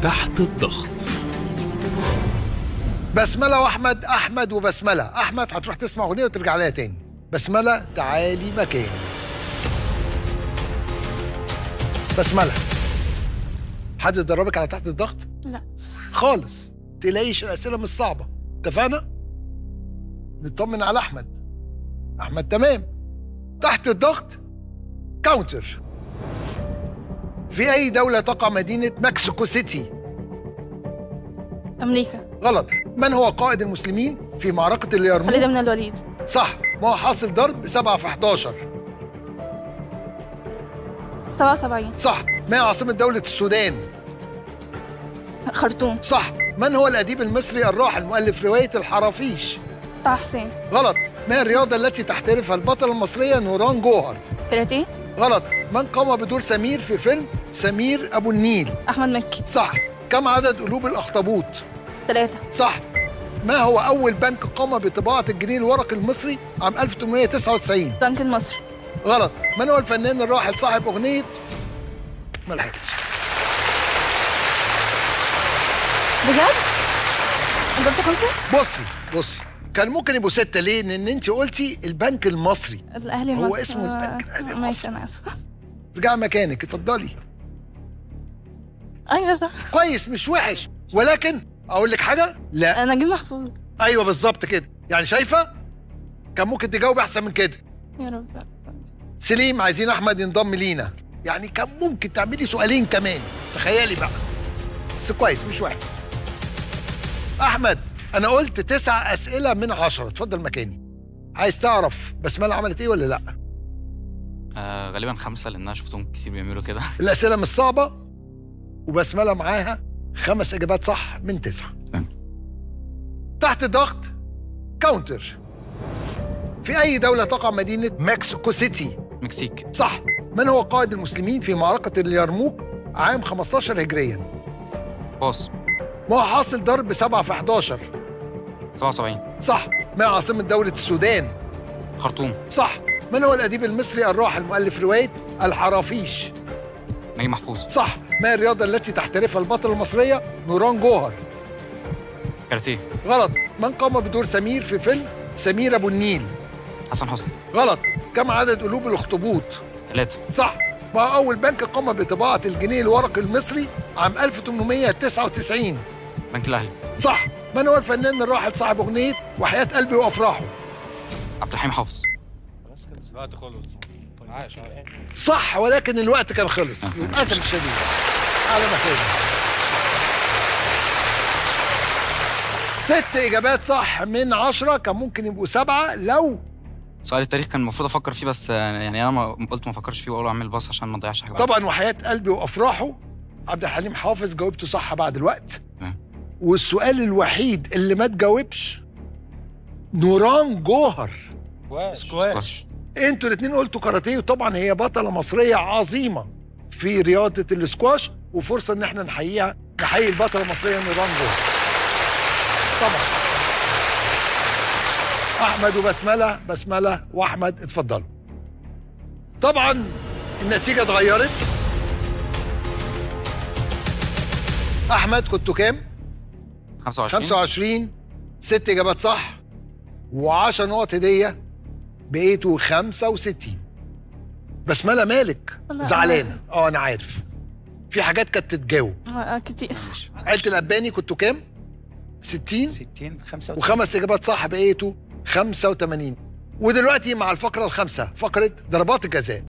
تحت الضغط بسمله واحمد احمد وبسمله احمد هتروح تسمع اغنيه وترجع لها تاني بسمله تعالي مكاني بسمله حد دربك على تحت الضغط لا خالص تلاقيش الاسئله مش صعبه اتفقنا نطمن على احمد احمد تمام تحت الضغط كاونتر في اي دوله تقع مدينه مكسيكو سيتي امريكا غلط من هو قائد المسلمين في معركه خالد اليرموك بن الوليد صح ما هو حاصل ضرب 7 في 11 77 صح ما هي عاصمه دوله السودان خرطوم صح من هو الاديب المصري الراحل مؤلف روايه الحرافيش طه حسين غلط ما هي الرياضه التي تحترفها البطله المصريه نوران جوهر كاراتيه غلط من قام بدور سمير في فيلم سمير ابو النيل احمد مكي صح كم عدد قلوب الاخطبوط ثلاثة صح ما هو اول بنك قام بطباعه الجنيه الورقي المصري عام 1899 بنك المصري غلط من هو الفنان الراحل صاحب اغنيه ما لحقتش بجد؟ انت قلت خمسة؟ بصي بصي كان ممكن يبقوا ستة ليه؟ لأن أنت قلتي البنك المصري الاهلي هو مصر. اسمه البنك الأهلي ماشي المصري. انا اسفة رجع مكانك اتفضلي ايوه صح كويس مش وحش ولكن أقول لك حاجة؟ لا نجيب محفوظ أيوه بالظبط كده يعني شايفة؟ كان ممكن تجاوب أحسن من كده يا رب سليم عايزين أحمد ينضم لينا يعني كان ممكن تعملي سؤالين كمان تخيلي بقى بس كويس مش وحش أحمد أنا قلت تسع أسئلة من عشرة اتفضل مكاني عايز تعرف بسملة عملت إيه ولا لأ؟ آه غالبا خمسة لأن أنا شفتهم كتير بيعملوا كده الأسئلة مش صعبة وبسملة معاها خمس إجابات صح من تسعة تمام. تحت ضغط كاونتر في أي دولة تقع مدينة مكسيكو سيتي مكسيك صح من هو قائد المسلمين في معركة اليرموك عام 15 هجريا باص ما هو حاصل ضرب 7 في 11 77 صح ما هي عاصمة دولة السودان خرطوم صح من هو الأديب المصري الراحل مؤلف رواية الحرافيش نجيب محفوظ صح ما هي الرياضة التي تحترفها البطلة المصرية نوران جوهر كاراتيه غلط من قام بدور سمير في فيلم سمير ابو النيل حسن حسني غلط كم عدد قلوب الاخطبوط ثلاثة صح ما هو اول بنك قام بطباعه الجنيه الورقي المصري عام 1899 بنك الأهلي صح من هو الفنان الراحل صاحب اغنيه وحياه قلبي وافراحه عبد الحليم حافظ الوقت خلص عاش صح ولكن الوقت كان خلص للاسف الشديد على مكاني ست اجابات صح من عشرة كان ممكن يبقوا سبعة لو سؤال التاريخ كان المفروض أفكر فيه بس آه، يعني أنا ما قلت ما أفكرش فيه وأقول أعمل باص عشان ما أضيعش حاجة طبعا وحياة قلبي وافراحه عبد الحليم حافظ جاوبته صح بعد الوقت تمام. والسؤال الوحيد اللي ما تجاوبش نوران جوهر سكواش انتوا الاثنين قلتوا كاراتيه وطبعا هي بطله مصريه عظيمه في رياضه الاسكواش وفرصه ان احنا نحييها نحيي البطله المصريه نوران جوهر طبعا احمد وبسمله بسمله واحمد اتفضلوا طبعا النتيجه اتغيرت احمد كنتوا كام 25 25 ست اجابات صح و10 نقط هديه بقيتوا 65 بسمله مالك لا، زعلانه اه انا عارف في حاجات كانت تتجاوب آه، كتير عيله الاباني كنتوا كام 60 60 65 وخمس اجابات صح بقيتوا 85 ودلوقتي مع الفقره الخامسه فقره ضربات الجزاء